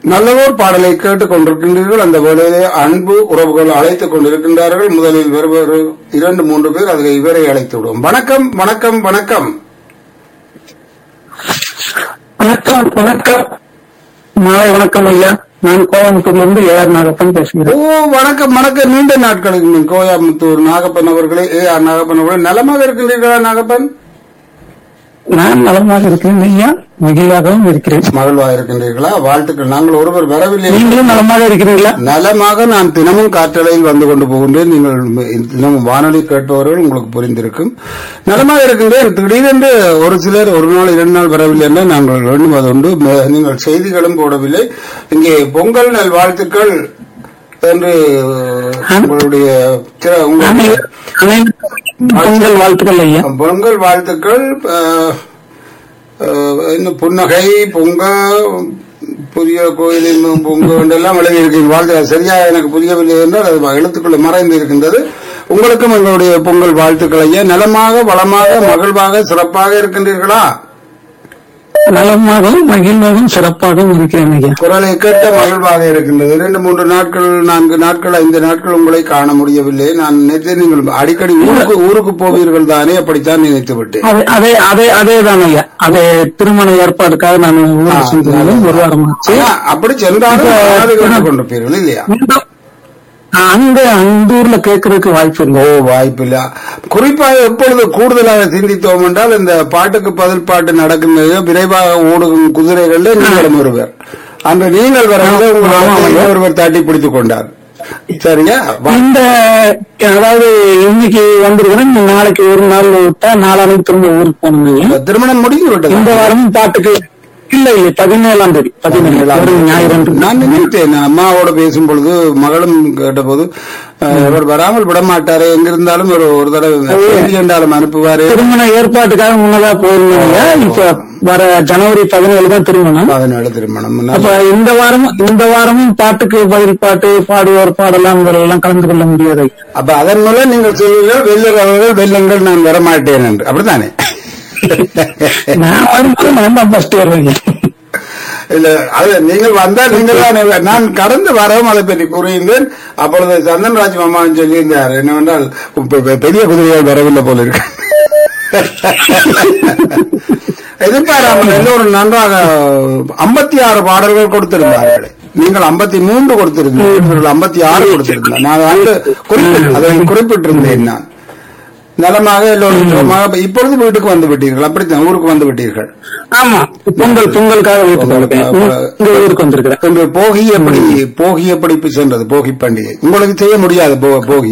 நல்லதோர் பாடலை கேட்டுக் கொண்டிருக்கின்றீர்கள் அந்த வேளையிலே அன்பு உறவுகள் அழைத்துக் கொண்டிருக்கின்றார்கள் முதலில் வெறும் இரண்டு மூன்று பேர் அதில் இவரை அழைத்து விடுவோம் வணக்கம் வணக்கம் வணக்கம் வணக்கம் வணக்கம் மாலை வணக்கம் ஐயா நான் கோயம்புத்தூர்ல இருந்து ஏஆர் நாகப்பன் ஓ பேசுகிறேன் வணக்கம் வணக்கம் நீண்ட நாட்களுக்கு முன் கோயம்புத்தூர் நாகப்பன் அவர்களே ஏ ஆர் நாகப்பன் அவர்களே நலமாக இருக்கின்றீர்களா நாகப்பன் நான் நலமாக இருக்கிறேன் ஐயா மகிழ்வாகவும் இருக்கிறேன் மகிழ்வாக இருக்கின்றீர்களா வாழ்த்துக்கள் நாங்கள் ஒருவர் வரவில்லை நீங்களும் நலமாக இருக்கிறீங்களா நலமாக நான் தினமும் காற்றலையில் வந்து கொண்டு போகின்றேன் நீங்கள் தினமும் வானொலி கேட்பவர்கள் உங்களுக்கு புரிந்திருக்கும் நலமாக இருக்கின்றேன் திடீரென்று ஒரு சிலர் ஒரு நாள் இரண்டு நாள் வரவில்லை என்றால் நாங்கள் வேண்டும் அதுண்டு மே- நீங்கள் செய்திகளும் போடவில்லை இங்கே பொங்கல் நல் வாழ்த்துக்கள் என்று உங்களுடைய திற- உங்களுடைய அனைவருக்கும் பொங்கல் வாழ்த்துக்கள் ஐயா பொங்கல் வாழ்த்துக்கள் அஹ், அஹ், இன்னும் புன்னகை பொங்க புதிய கோயிலின் பொங்க என்றெல்லாம் எழுதியிருக்கீங்க வாழ்த்து அது சரியா எனக்கு புரியவில்லை என்றால் அது எழுத்துக்குள்ள மறைந்து இருக்கின்றது உங்களுக்கும் எங்களுடைய பொங்கல் வாழ்த்துக்கள் ஐயா நலமாக வளமாக மகிழ்வாக சிறப்பாக இருக்கின்றீர்களா நலமாகவும் மகிழ்வாகவும் சிறப்பாகவும் இருக்கிறேன் ஐயா குரலை கேட்ட மகிழ்வாக இருக்கின்றது இரண்டு மூன்று நாட்கள் நான்கு நாட்கள் ஐந்து நாட்கள் உங்களை காண முடியவில்லை நான் நேற்று நீங்கள் அடிக்கடி ஊருக்கு ஊருக்கு போவீர்கள் தானே அப்படித்தான் நினைத்து விட்டேன் அதே அதே அதே அதே தான் ஐயா அதே திருமண ஏற்பாடுக்காக நான் ஊருக்கு சென்றிருந்தேன் ஒரு வாரம் ஆச்சு ஆனா, அப்படி சென்றாலும் காது கேட்டுக் கொண்டிருப்பீர்கள் இல்லையா மீண்டும் அந்த அந்த ஊர்ல கேட்கறதுக்கு வாய்ப்பு இல்லை ஓ வாய்ப்பில்ல குறிப்பாக எப்பொழுது கூடுதலாக சிந்தித்தோம் என்றால் இந்த பாட்டுக்கு பதில் பாட்டு நடக்கின்றது விரைவாக ஓடும் குதிரைகள்ல நீங்களும் ஒருவர் அன்று நீங்கள் வரவில்லை உங்கள் ஒருவர் தட்டி பிடித்துக் கொண்டார் சரியா வா- இந்த அதாவது இன்னைக்கு வந்திருக்கிறேன் நாளைக்கு ஒரு நாள் விட்டா நாளானைக்கு திரும்ப ஊருக்கு போகணுங்க திருமணம் முடிந்து விட்டது இந்த வாரமும் பாட்டுக்கு இல்ல இல்ல பதினேழாம் தேதி பதினேழு ஒரு ஞாயிறு அன்று. நான் நினைத்தேன் நான் அம்மாவோட பேசும் பொழுது மகளும் கேட்டபோது அஹ், அவர் வராமல் விட மாட்டாரு எங்க இருந்தாலும் ஒரு ஒரு தடவை செய்தி என்றாலும் அனுப்புவாரு திருமண ஏற்பாட்டுக்காக முன்னதா போயிருந்தீங்க இப்ப வர ஜனவரி பதினேழு தான் திருமணம் பதினேழு திருமணம் அப்ப இந்த வாரமும் இந்த வாரமும் பாட்டுக்கு பதில் பாட்டு பாடுவோர் பாடலாம் எல்லாம் கலந்து கொள்ள முடியாது அப்ப அதன் மூலம் நீங்கள் சொல்வீர்கள் வெல்லுறவர்கள் வெல்லுங்கள் நான் வரமாட்டேன் என்று அப்படித்தானே நான் வரும்போது நான் தான் ஃபர்ஸ்ட் வருவேங்க இல்ல அது நீங்கள் வந்தால் நீங்கள் தான் நான் கடந்து வரவும் அதை பற்றி கூறியிருந்தேன் அப்பொழுது சந்தன்ராஜ் மாமான்னு சொல்லியிருந்தார் என்னவென்றால் இப்ப பெ- பெரிய குதிரைகள் வரவில்லை போல இருக்கு எதிர்பாராமல் எல்லோரும் நன்றாக ஐம்பத்தி ஆறு பாடல்கள் கொடுத்திருந்தார்கள் நீங்கள் ஐம்பத்தி மூன்று கொடுத்திருந்தீர்கள் இவர்கள் ஐம்பத்தி ஆறு கொடுத்திருந்தார் நான் வந்து குறிப்பிட்டு அதை குறிப்பிட்டிருந்தேன் நான் நலமாக எல்லோரும் சுகமாக இப்பொழுது வீட்டுக்கு வந்து விட்டீர்கள் அப்படித்தான் ஊருக்கு வந்து விட்டீர்கள் ஆமா பொங்கல் பொங்கலுக்காக வீட்டுக்கு வந்திருக்கேன் இங்க ஊருக்கு வந்திருக்கிறேன் இன்று போகி எப்படி போகி எப்படி சென்றது போகி பண்டிகை உங்களுக்கு செய்ய முடியாது போ- போகி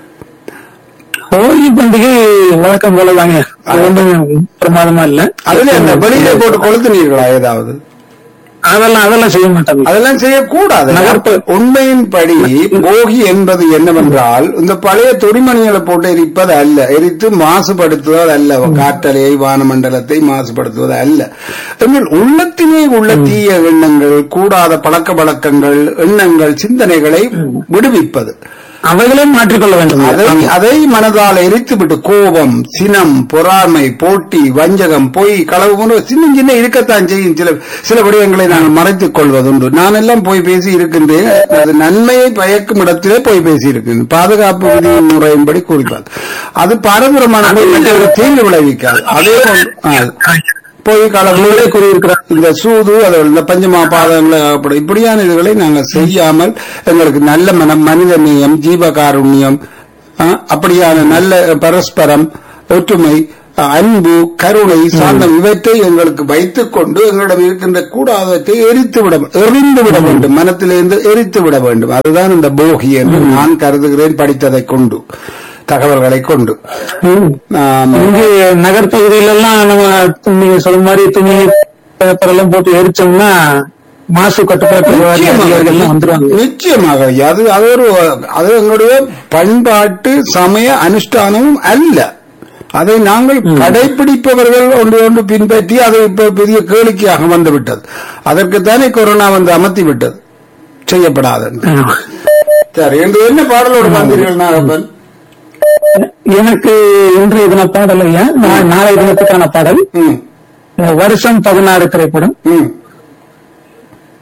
ஹோலி பண்டிகை வழக்கம் போல தாங்க அது ஒன்றும் பிரமாதமா இல்ல அதுல இந்த வெளியில போட்டு கொளுத்துனீர்களா ஏதாவது அதெல்லாம் அதெல்லாம் செய்ய மாட்டாங்க அதெல்லாம் செய்யக்கூடாது நகர்ப்பு. உண்மையின்படி போகி என்பது என்னவென்றால் இந்த பழைய துணிமணிகளை போட்டு எரிப்பது அல்ல எரித்து மாசுபடுத்துவது அல்ல காற்றலையை வானமண்டலத்தை மாசுபடுத்துவது அல்ல எங்கள் உள்ளத்திலே உள்ள தீய எண்ணங்கள் கூடாத பழக்க வழக்கங்கள் எண்ணங்கள் சிந்தனைகளை விடுவிப்பது அவைகளையும் மாற்றிக்கொள்ள வேண்டும் அதை அதை மனதால் எரித்துவிட்டு கோபம் சினம் பொறாமை போட்டி வஞ்சகம் பொய் களவு போன்ற சின்ன சின்ன இருக்கத்தான் செய்யும் சில சில விடயங்களை நாங்கள் மறைத்துக் கொள்வதுண்டு நான் எல்லாம் போய் பேசி இருக்கின்றேன் அது நன்மையை பயக்கும் இடத்திலே போய் பேசி இருக்கின்றேன் பாதுகாப்பு விதியின் முறையின்படி குறிப்பார் அது பாரம்பரியமான தீங்கு விளைவிக்காது அதே போன்று ஆ. போய் களவுகளே கூறியிருக்கிறார் இந்த சூது அது இந்த பஞ்சமா பாதங்களை அப்படி இப்படியான இதுகளை நாங்கள் செய்யாமல் எங்களுக்கு நல்ல மனம் மனித நேயம் ஜீவகாருண்யம் ஆ, அப்படியான நல்ல பரஸ்பரம் ஒற்றுமை ஆ, அன்பு கருணை சாந்தம் இவற்றை எங்களுக்கு வைத்துக் கொண்டு எங்களிடம் இருக்கின்ற கூடாதத்தை எரித்து விட எறிந்து விட வேண்டும் மனத்திலிருந்து எரித்து விட வேண்டும் அதுதான் இந்த போகி என்று நான் கருதுகிறேன் படித்ததை கொண்டு தகவல்களை கொண்டு ம். ஆம். இங்க நகர்ப்பகுதியில எல்லாம் நம்ம நீங்க சொல்ற மாதிரி துணி பேப்பர் எல்லாம் போட்டு எரிச்சோம்னா மாசு கட்டுப்பாட்டு வாரிய அதிகாரிகள் எல்லாம் வந்துருவாங்க நிச்சயமாக ஐயா. அது அது ஒரு அது எங்களுடைய பண்பாட்டு சமய அனுஷ்டானமும் அல்ல அதை நாங்கள் கடைபிடிப்பவர்கள் ஒன்று ஒன்று பின்பற்றி அது இப்ப பெரிய கேளிக்கையாக வந்துவிட்டது அதற்குத்தானே கொரோனா வந்து அமர்த்தி விட்டது செய்யப்படாது ஆமா. சரி என்று என்ன பாடலோடு வந்தீர்கள் நாகப்பன் எனக்கு இன்றைய தின பாடல் ஐயா நா- நாளைய தினத்துக்கான பாடல் ம் வருஷம் பதினாறு திரைப்படம் ம் பூ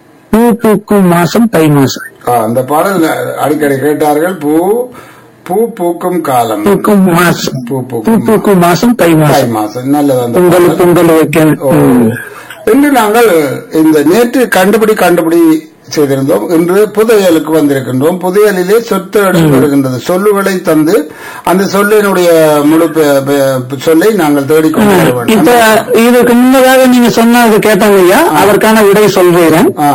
பூக்கும் மாசம் தை மாசம் ஆ, அந்த பாடல் அடிக்கடி கேட்டார்கள் பூ பூ பூக்கும் காலம் பூக்கும் மாசம் பூ பூ பூக்கும் பூக்கும் மாசம் தை தை மாசம் மாசம் நல்லது அந்த பொங்கல் பாடல். பொங்கல் வைக்க ஓ. இன்று நாங்கள் இந்த நேற்று கண்டுபிடி கண்டுபிடி செய்திருந்தோம் இன்று புதையலுக்கு வந்திருக்கின்றோம் புதையலிலே சொத்து வருகின்றது சொல்லுகளை தந்து அந்த சொல்லினுடைய முழு பெ- பெ- சொல்லை நாங்கள் தேடிக்கொண்டு வர இப்ப வேண்டும் இதுக்கு முன்னதாக நீங்க சொன்னது கேட்டாங்க ஐயா அதற்கான விடை சொல்றேன் ஆ.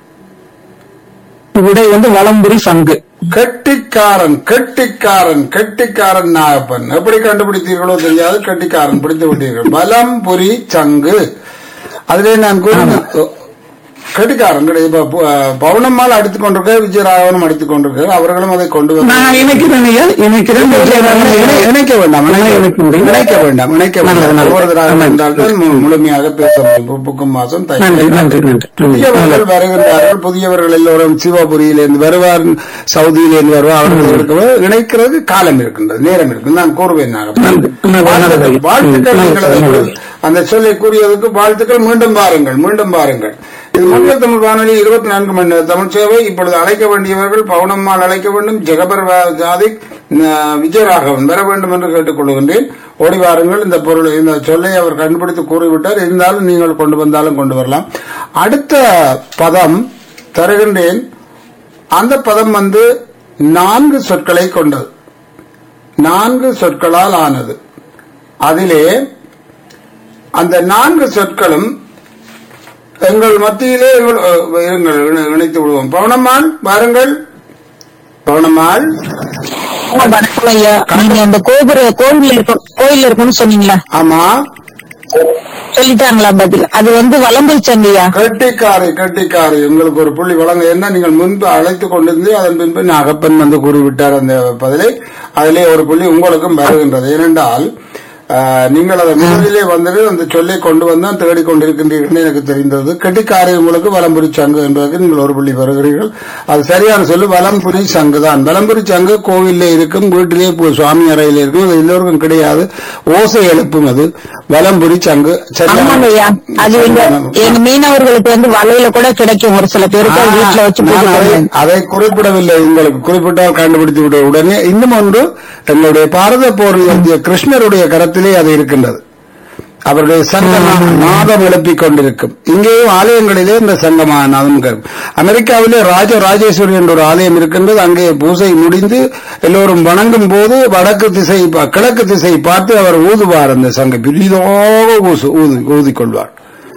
விடை வந்து வலம்புரி சங்கு கெட்டிக்காரன் கெட்டிக்காரன் கெட்டிக்காரன் நாகப்பன் எப்படி கண்டுபிடித்தீர்களோ தெரியாது கெட்டிக்காரன் பிடித்து விட்டீர்கள் பலம் புரி சங்கு அதிலே நான் கூறினேன் கெட்டிக்காரன் கிடையாது. இப்ப பு- பவுனம்மாள் அடித்துக் கொண்டிருக்க விஜயராகவனும் அடித்துக் கொண்டிருக்க அவர்களும் அதை கொண்டு வந்து நான் இணைக்கிறேன் ஐயா இணைக்கிறேன் இணை- இணைக்க வேண்டாம் இணைக்க- இணைக்க முடியும். இணைக்க வேண்டாம் இணைக்க நல்லது, வேண்டாம் நல்லது. ஒவ்வொருவராக நல்லது. இருந்தால்தான் மு- முழுமையாக பேச முடியும் பு- புக்கும் மாசம் தை நன்றி நன்றி நன்றி புதியவர்கள் வருகின்றார்கள் புதியவர்கள் எல்லோரும் சிவபுரியிலிருந்து வருவார் சவுதியிலிருந்து வருவார் அவர்களுக்கு இணைக்கிறது காலம் இருக்கின்றது நேரம் இருக்கு நான் கூறுவேன் நான். நன்றி. நல்லது, நல்லது. வாழ்த்துக்கள் ம், நீங்கள் அதை நல்லது. அந்த சொல்லை கூறியதுக்கு வாழ்த்துக்கள் மீண்டும் பாருங்கள் மீண்டும் பாருங்கள் இது முன்னர் தமிழ் வானொலி இருபத்தி நான்கு மணி நேர தமிழ் சேவை இப்பொழுது அழைக்க வேண்டியவர்கள் பவுனம்மாள் அழைக்க வேண்டும் ஜெகபர் வா- ஜாதிக் ந- விஜயராகவன் வர வேண்டும் என்று கேட்டுக் கொள்கின்றேன் ஓடி வாருங்கள் இந்த பொருள் இந்த சொல்லை அவர் கண்டுபிடித்து கூறிவிட்டார் இருந்தாலும் நீங்கள் கொண்டு வந்தாலும் கொண்டு வரலாம் அடுத்த பதம் தருகின்றேன் அந்த பதம் வந்து நான்கு சொற்களை கொண்டது நான்கு சொற்களால் ஆனது அதிலே அந்த நான்கு சொற்களும் எங்கள் மத்தியிலே எங்கள், அஹ், இருங்கள் இணை- இணைத்து விடுவோம் பவனம்மாள் பாருங்கள் பவனம்மாள் ஆ, வணக்கம் ஐயா நீங்க அந்த கோபுர கோவில் இருக்கும் கோயில் இருக்கும்னு சொன்னீங்களா ஆமா சொல்லிட்டாங்களா பதில் அது வந்து வலம்புரி சங்கையா கட்டிக்காரை கட்டிக்காரை உங்களுக்கு ஒரு புள்ளி வழங்க என்ன நீங்கள் முன்பு அழைத்துக் கொண்டிருந்து அதன் பின்பு நாகப்பன் வந்து கூறிவிட்டார் அந்த பதிலை அதிலே ஒரு புள்ளி உங்களுக்கும் வருகின்றது ஏனென்றால் ஆஹ், நீங்கள் அதை முதலிலே வந்துட்டு அந்த சொல்லை கொண்டு வந்தான் தேடிக் கொண்டிருக்கின்றீர்கள் எனக்கு தெரிந்தது கெட்டிக்காரை உங்களுக்கு வலம்புரி சங்கு என்பதற்கு நீங்கள் ஒரு புள்ளி பெறுகிறீர்கள் அது சரியான சொல்லு வலம்புரி சங்கு தான் வலம்புரி சங்கு கோவிலே இருக்கும் வீட்டிலே பு- சுவாமி அறையில் இருக்கும் அது எல்லோருக்கும் கிடையாது ஓசை எழுப்பும் அது வலம்புரி சங்கு ஆமாங்க ஐயா அது எங்க எங்க மீனவர்களுக்கு வந்து வலையில கூட கிடைக்கும் ஒரு சில பேருக்கு அது வீட்டுல வச்சு பூஜை நான் அதை- பண்ணுவாங்க. அதை குறிப்பிடவில்லை உங்களுக்கு குறிப்பிட்டால் கண்டுபிடித்து விட உடனே இன்னும் ஒன்று எங்களுடைய பாரத போரில் எழுதிய கிருஷ்ணருடைய கரத்திலே அது இருக்கின்றது அவருடைய சங்கமா நாதம் எழுப்பிக் கொண்டிருக்கும் இங்கேயும் ஆலயங்களிலே இந்த சங்கமா நாதம் கேட்கும். அமெரிக்காவிலே ராஜ ராஜேஸ்வரி என்ற ஒரு ஆலயம் இருக்கின்றது அங்கே பூசை முடிந்து எல்லோரும் வணங்கும் போது வடக்கு திசை பா- கிழக்கு திசை பார்த்து அவர் ஊதுவார் அந்த சங்கம் பெரிதாக ஊசு- ஊதி ஊதிக்கொள்வார்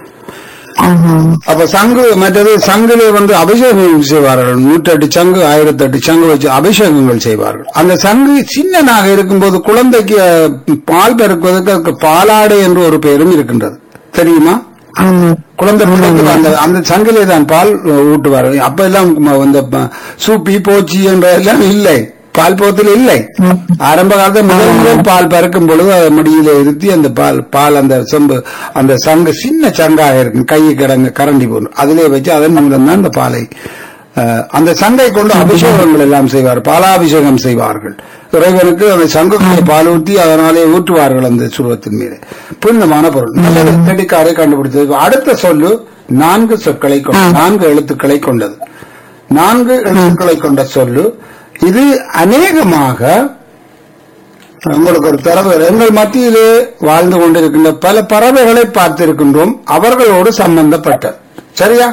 ஆஹா. அப்ப சங்கு மற்றது சங்குலே வந்து அபிஷேகம் செய்வார்கள் நூற்றெட்டு சங்கு ஆயிரத்தி எட்டு சங்கு வச்சு அபிஷேகங்கள் செய்வார்கள் அந்த சங்கு சின்னனாக இருக்கும்போது குழந்தைக்கு அஹ், பால் பெருக்குவதற்கு அதுக்கு பாலாடை என்று ஒரு பெயரும் இருக்கின்றது தெரியுமா ஆமா. குழந்தை பிள்ளைக்கு அந்த அந்த சங்கிலே தான் பால் அஹ், ஊட்டுவார்கள் அப்ப எல்லாம் ம- இந்த ப- சூப்பி போச்சி என்ற எல்லாம் இல்லை பால் போத்தில் இல்லை ஆரம்ப காலத்தில் முதல் முதல் பால் பறக்கும் பொழுது அதை மடியில இருத்தி அந்த பால் பால் அந்த செம்பு அந்த சங்கு சின்ன சங்காக இருக்கும் கை கிடங்கு கரண்டி போன்று அதிலே வச்சு அதன் மூலம் தான் அந்த பாலை அஹ், அந்த சங்கை கொண்டு அபிஷேகங்கள் எல்லாம் செய்வார் பாலாபிஷேகம் செய்வார்கள் இறைவனுக்கு அந்த சங்குகளை பால் ஊற்றி அதனாலே ஊற்றுவார்கள் அந்த சுருவத்தின் மீது புனிதமான பொருள் நல்லது. தெடிக்காரை கண்டுபிடித்தது அடுத்த சொல்லு நான்கு சொற்களை கொண்ட நான்கு எழுத்துக்களை கொண்டது நான்கு எழுத்துக்களை கொண்ட சொல்லு இது அநேகமாக உங்களுக்கு ஒரு தரவு எங்கள் மத்தியிலே வாழ்ந்து கொண்டிருக்கின்ற பல பறவைகளை பார்த்திருக்கின்றோம் அவர்களோடு சம்பந்தப்பட்டது சரியா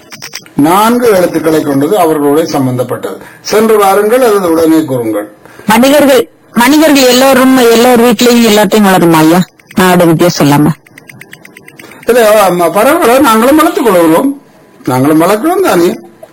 நான்கு எழுத்துக்களை கொண்டது அவர்களோடு சம்பந்தப்பட்டது சென்று வாருங்கள் அல்லது உடனே கூறுங்கள் மனிதர்கள் மனிதர்கள் எல்லோரும் எல்லோர் வீட்லயும் எல்லாத்தையும் வளருமா ஐயா நாடு வித்தியாசம் இல்லாம இல்ல ஆமா, பறவைகளை நாங்களும் வளர்த்துக் கொள்கிறோம் நாங்களும் வளர்க்கிறோம் தானே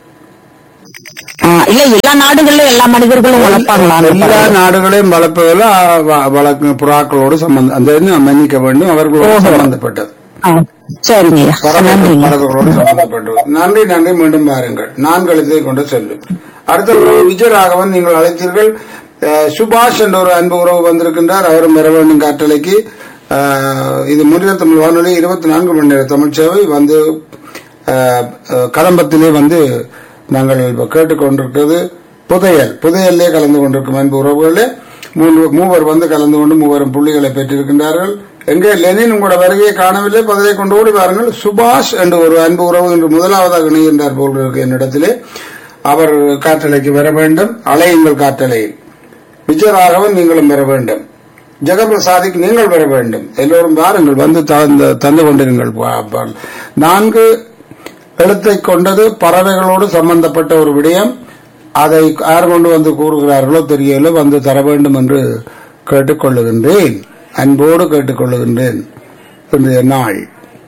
ஆ, இல்ல எல்லா நாடுகள்லயும் எல்லா மனிதர்களும் வளர்ப்பாங்களா அந்த எல்லா பறவை? நாடுகளையும் வளர்ப்பதில் ஆ, வ- வளர்க்கும் புறாக்களோடு சம்பந்தம் அந்த இது நாம் மன்னிக்க வேண்டும் அவர்களோடு ஓஹோ. சம்பந்தப்பட்டது ஆ, சரிங்க ஐயா பறவை- நன்றிங்க பறவைகளோடு சம்பந்தப்பட்டது நன்றி நன்றி மீண்டும் பாருங்கள் நான்கு எழுத்தை கொண்டு சொல்லு அடுத்த விஜயராகவன் நீங்கள் அழைத்தீர்கள் அஹ், சுபாஷ் என்ற ஒரு அன்பு உறவு வந்திருக்கின்றார் அவரும் வர வேண்டும் காற்றலைக்கு அஹ், இது முன்னிலை தமிழ் வானொலி இருபத்தி நான்கு மணி நேர தமிழ் சேவை வந்து அஹ், அஹ், கதம்பத்திலே வந்து நாங்கள் இப்ப கேட்டுக்கொண்டிருக்கிறது புதையல் புதையல்லே கலந்து கொண்டிருக்கும் அன்பு உறவுகளே மூன்று மூவர் வந்து கலந்து கொண்டு மூவரும் புள்ளிகளை பெற்றிருக்கின்றார்கள் எங்கே லெனின் உங்களோட வருகையை காணவில்லை பதிலை கொண்டு ஓடி பாருங்கள் சுபாஷ் என்று ஒரு அன்பு உறவு என்று முதலாவதாக இணைகின்றார் போல் இருக்கு என்னிடத்திலே அவர் காற்றலைக்கு வர வேண்டும் அலையுங்கள் காற்றலையில் விஜயராகவன் நீங்களும் வர வேண்டும் ஜெகபிரசாதிக்கு நீங்கள் வர வேண்டும் எல்லோரும் வாருங்கள் வந்து தந்து தந்து கொண்டிருங்கள் பா- பா- நான்கு எழுத்தை கொண்டது பறவைகளோடு சம்பந்தப்பட்ட ஒரு விடயம் அதை யார் கொண்டு வந்து கூறுகிறார்களோ தெரியல வந்து தர வேண்டும் என்று கேட்டுக்கொள்ளுகின்றேன் அன்போடு கேட்டுக்கொள்ளுகின்றேன் இன்றைய நாள்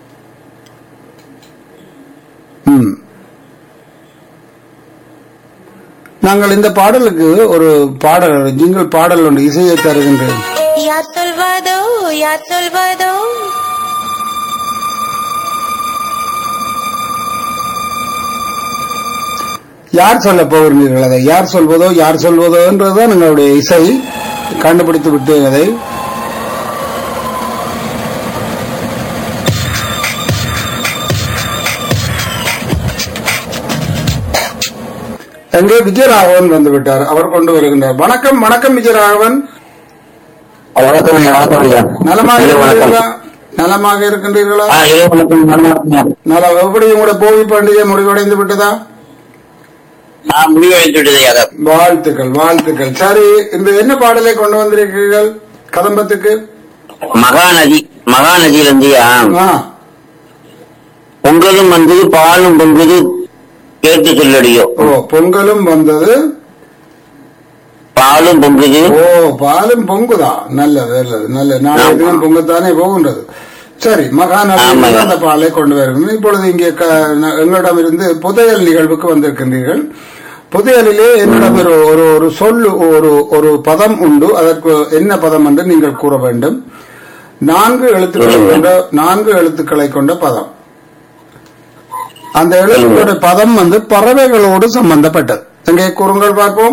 ம். நாங்கள் இந்த பாடலுக்கு ஒரு பாடல் ஜிங்கிள் பாடல் ஒன்று இசையை தருகின்றேன் யார் சொல்வதோ யார் சொல்வதோ யார் சொல்ல போகிறீர்கள் அதை யார் சொல்வதோ யார் சொல்வதோ என்றதுதான் எங்களுடைய இசை கண்டுபிடித்து விட்டேன் அதை எங்கே விஜயராகவன் வந்து விட்டார் அவர் கொண்டு வருகின்றார் வணக்கம் வணக்கம் விஜயராகவன் வணக்கம் ஐயா, வணக்கம் ஐயா. நலமாக இரவு வணக்கம். இருக்கின்றீர்களா நலமாக இருக்கின்றீர்களா ஆ, இரவு வணக்கம், நல்லா இருக்கேன். நல எப்படி உங்களோட போகி பண்டிகை முடிவடைந்து விட்டதா நான் முடிவடைந்து விட்டது ஐயா. வாழ்த்துக்கள் வாழ்த்துக்கள் சரி இந்த என்ன பாடலை கொண்டு வந்திருக்கிறீர்கள் கதம்பத்துக்கு மகாநதி மகாநதியிலிருந்து ஆ, பொங்கலும் வந்தது பாலும் பொங்குது கேட்டு சொல்லடியோ ஓ பொங்கலும் வந்தது பாலும் பொங்குது ஓ பாலும் பொங்குதா நல்லது நல்லது நல்லது நாளைய ஆமா. தினம் பொங்கத்தானே போகின்றது சரி மகாநதி ஆமாங்க. அந்த பாலை கொண்டு வருகிறேன் இப்பொழுது இங்கே க- ந- எங்களிடமிருந்து புதையல் நிகழ்வுக்கு வந்திருக்கின்றீர்கள் புதையலிலே என்னிடம் ஒரு ஒரு ஒரு சொல்லு ஒரு ஒரு பதம் உண்டு அதற்கு என்ன பதம் என்று நீங்கள் கூற வேண்டும் நான்கு எழுத்துக்களை கொண்ட நான்கு எழுத்துக்களை கொண்ட பதம் அந்த எழுத்துக்களுடைய பதம் வந்து பறவைகளோடு சம்பந்தப்பட்டது எங்கே கூறுங்கள் பார்ப்போம்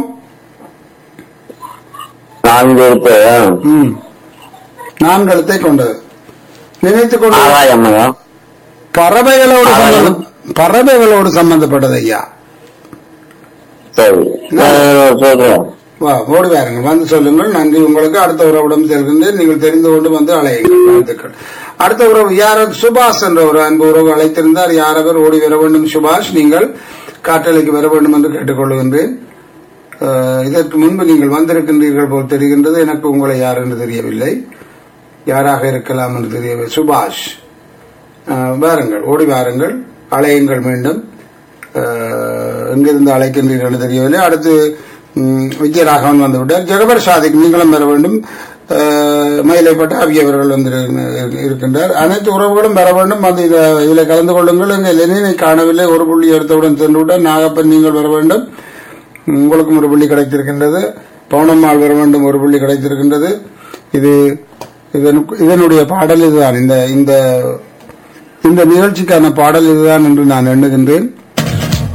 நான்கு எழுத்து ம். நான்கு எழுத்தை கொண்டது நினைத்துக் கொண்டு ஆகாயம் ஐயா. பறவைகளோடு ஆகாயம். சம்பந்தம் பறவைகளோடு சம்பந்தப்பட்டது ஐயா சரி நான் சொல்றேன் வா ஓடி வாருங்க வந்து சொல்லுங்கள் நன்றி உங்களுக்கு அடுத்த உறவிடம் செல்கின்றேன் நீங்கள் தெரிந்து கொண்டு வந்து அழையுங்கள் வாழ்த்துக்கள் அடுத்த உறவு யார் சுபாஷ் என்ற ஒரு அன்பு உறவு அழைத்திருந்தார் யாரவர் ஓடி வர வேண்டும் சுபாஷ் நீங்கள் காற்றலைக்கு வர வேண்டும் என்று கேட்டுக்கொள்கின்றேன் அஹ், இதற்கு முன்பு நீங்கள் வந்திருக்கின்றீர்கள் போல் தெரிகின்றது எனக்கு உங்களை யார் என்று தெரியவில்லை யாராக இருக்கலாம் என்று தெரியவில்லை சுபாஷ் அஹ், வாருங்கள் ஓடி வாருங்கள் அலையுங்கள் மீண்டும் அஹ், எங்கிருந்து அழைக்கின்றீர்கள் என்று தெரியவில்லை அடுத்து ம், விஜயராகவன் வந்து விட்டார் ஜெகபர் சாதிக் நீங்களும் வர வேண்டும் அஹ், மயிலை பட்டாபி அவர்கள் வந்து இரு- இருக்கின்றார் அனைத்து உறவுகளும் வர வேண்டும் வந்து இத- இதில் கலந்து கொள்ளுங்கள் எங்க லெனினை காணவில்லை ஒரு புள்ளி எடுத்தவுடன் சென்று விட்டார் நாகப்பன் நீங்கள் வர வேண்டும் உங்களுக்கும் ஒரு புள்ளி கிடைத்திருக்கின்றது பவுனம்மாள் வர வேண்டும் ஒரு புள்ளி கிடைத்திருக்கின்றது இது இதனுக்கு- இதனுடைய பாடல் இதுதான் இந்த இந்த இந்த நிகழ்ச்சிக்கான பாடல் இதுதான் என்று நான் எண்ணுகின்றேன்